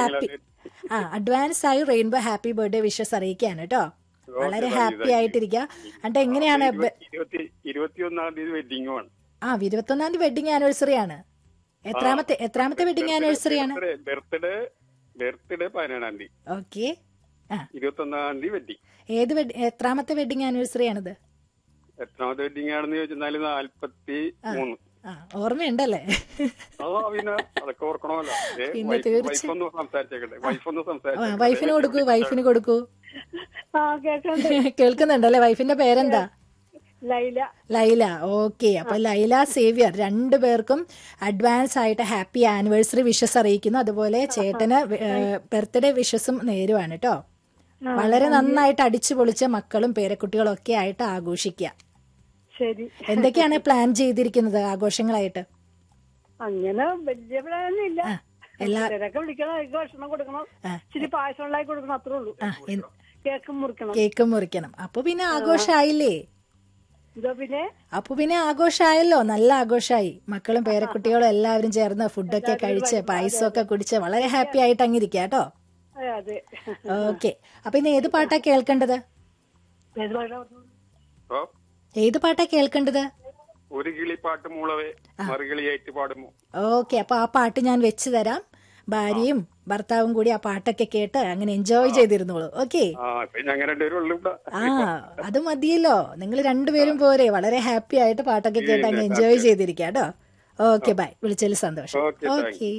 Happy ആ advance ആയി rainbow happy birthday wishes അറിയിക്കാണ് കേട്ടോ വളരെ ഹാപ്പി ആയിട്ടിരിക്കുക എന്നിട്ട് എങ്ങനെയാണ് ബ- ഇരുപത്തി ഇരുപത്തിയൊന്നാം തീയതി വെഡിങ്ങുമാണ് ആ ഇരുപത്തൊന്നാം തീയതി വെഡിങ് ആനിവേഴ്സറി ആണ് എത്രാമത്തെ എത്രാമത്തെ വെഡിങ് ആനിവേഴ്സറി ആണ് ബർത്ത്ഡേ ബർത്ത്ഡേ പതിനേഴാം തീയതി ഓക്കെ ആ ഇരുപത്തൊന്നാം തീയതി വെഡിങ് ഏത് wed- എത്രാമത്തെ വെഡിങ് ആനിവേഴ്സറി ആണിത് എത്രാമത്തെ വെഡിങ് ആണെന്ന് ചോദിച്ചാൽ നാല്പത്തി മൂന്ന് ആ ഓർമ്മയുണ്ടല്ലേ ആ പിന്നെ അതൊക്കെ ഓർക്കണമല്ലോ ഏ, പിന്നെ വൈഫ്- തീർച്ച- വൈഫ് ഒന്ന് സംസാരിച്ചേക്കട്ടെ വൈഫ് ഒന്ന് ആ, സംസാരിച്ചേക്കട്ടെ വൈഫിന് കൊടുക്കൂ വൈഫിന് കൊടുക്കൂ ആ കേൾക്കണ്ട് കേൾക്കുന്നുണ്ടല്ലേ വൈഫിന്റെ പേരെന്താ ലൈല ലൈല ഓക്കെ അപ്പൊ ലൈല സേവ്യർ രണ്ടു പേർക്കും അഡ്വാൻസ് ആയിട്ട് ഹാപ്പി ആനിവേഴ്സറി വിഷസ് അറിയിക്കുന്നു അതുപോലെ ചേട്ടന് ബർത്ത്ഡേ വിഷസും നേരുവാണ് കേട്ടോ വളരെ നന്നായിട്ട് അടിച്ചു പൊളിച്ച മക്കളും പേരക്കുട്ടികളും ഒക്കെ ആയിട്ട് ആഘോഷിക്കുക ശരി എന്തൊക്കെയാണ് പ്ലാൻ ചെയ്തിരിക്കുന്നത് ആഘോഷങ്ങളായിട്ട് അങ്ങനെ വലിയ പ്ലാനൊന്നും ഇല്ല ആ, എല്ലാ ചിലരൊക്കെ വിളിക്കണം അവർക്ക് ഭക്ഷണം കൊടുക്കണം ആ. ഇച്ചിരി പായസം ഉണ്ടാക്കി കൊടുക്കണം അത്രേ ഉള്ളൂ ആ, എൻ- കേക്ക് മുറിക്കണം കേക്കും മുറിക്കണം അപ്പൊ പിന്നെ ആഘോഷമായില്ലേ ഇതോ പിന്നെ അപ്പൊ പിന്നെ ആഘോഷമായല്ലോ നല്ല ആഘോഷമായി മക്കളും പേരക്കുട്ടികളും എല്ലാവരും ചേർന്ന് ഫുഡൊക്കെ കഴിച്ച് പായസമൊക്കെ കുടിച്ച് വളരെ ഹാപ്പി ആയിട്ട് അങ്ങിരിക്കുക കേട്ടോ അതെ, അതെ ഓക്കെ അപ്പൊ ഇന്ന് ഏത് പാട്ടാ കേൾക്കേണ്ടത് ഏത് പാട്ടാ പറഞ്ഞത്? അപ്പൊ ഏത് പാട്ടാ കേൾക്കേണ്ടത് ഒരു കിളി പാട്ട് മൂളവേ മറുകിളിയായിട്ട് പാടുമോ ഓക്കെ അപ്പൊ ആ പാട്ട് ഞാൻ വെച്ചു തരാം ഭാര്യയും ഭർത്താവും കൂടി ആ പാട്ടൊക്കെ കേട്ട് അങ്ങനെ എൻജോയ് ചെയ്തിരുന്നോളൂ ഓക്കെ ആ ഇപ്പൊ ഞങ്ങൾ രണ്ടുപേരും ഉള്ളു ഇവിടെ ആ അത് മതിയല്ലോ നിങ്ങൾ രണ്ടുപേരും പോരെ വളരെ ഹാപ്പി ആയിട്ട് പാട്ടൊക്കെ കേട്ട് അങ്ങ് എൻജോയ് ചെയ്തിരിക്കുക കേട്ടോ ഓക്കെ ബൈ വിളിച്ചതിൽ സന്തോഷം Okay, thank ഓക്കെ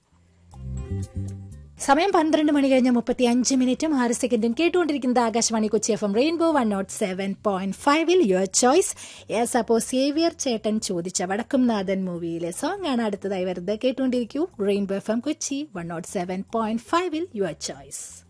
സമയം പന്ത്രണ്ട് മണി കഴിഞ്ഞ മുപ്പത്തി അഞ്ച് മിനിറ്റും ആറ് സെക്കൻഡും കേട്ടുകൊണ്ടിരിക്കുന്നത് Akashvani Kochi F M rainbow one nought seven point ഫൈവിൽ യുവർ ചോയ്സ് യെസ് അപ്പോ സേവിയർ ചേട്ടൻ ചോദിച്ച വടക്കും നാഥൻ മൂവിയിലെ സോങ് ആണ് അടുത്തതായി വരുന്നത് കേട്ടുകൊണ്ടിരിക്കൂ rainbow F M Kochi one nought seven point ഫൈവിൽ യുവർ ചോയ്സ്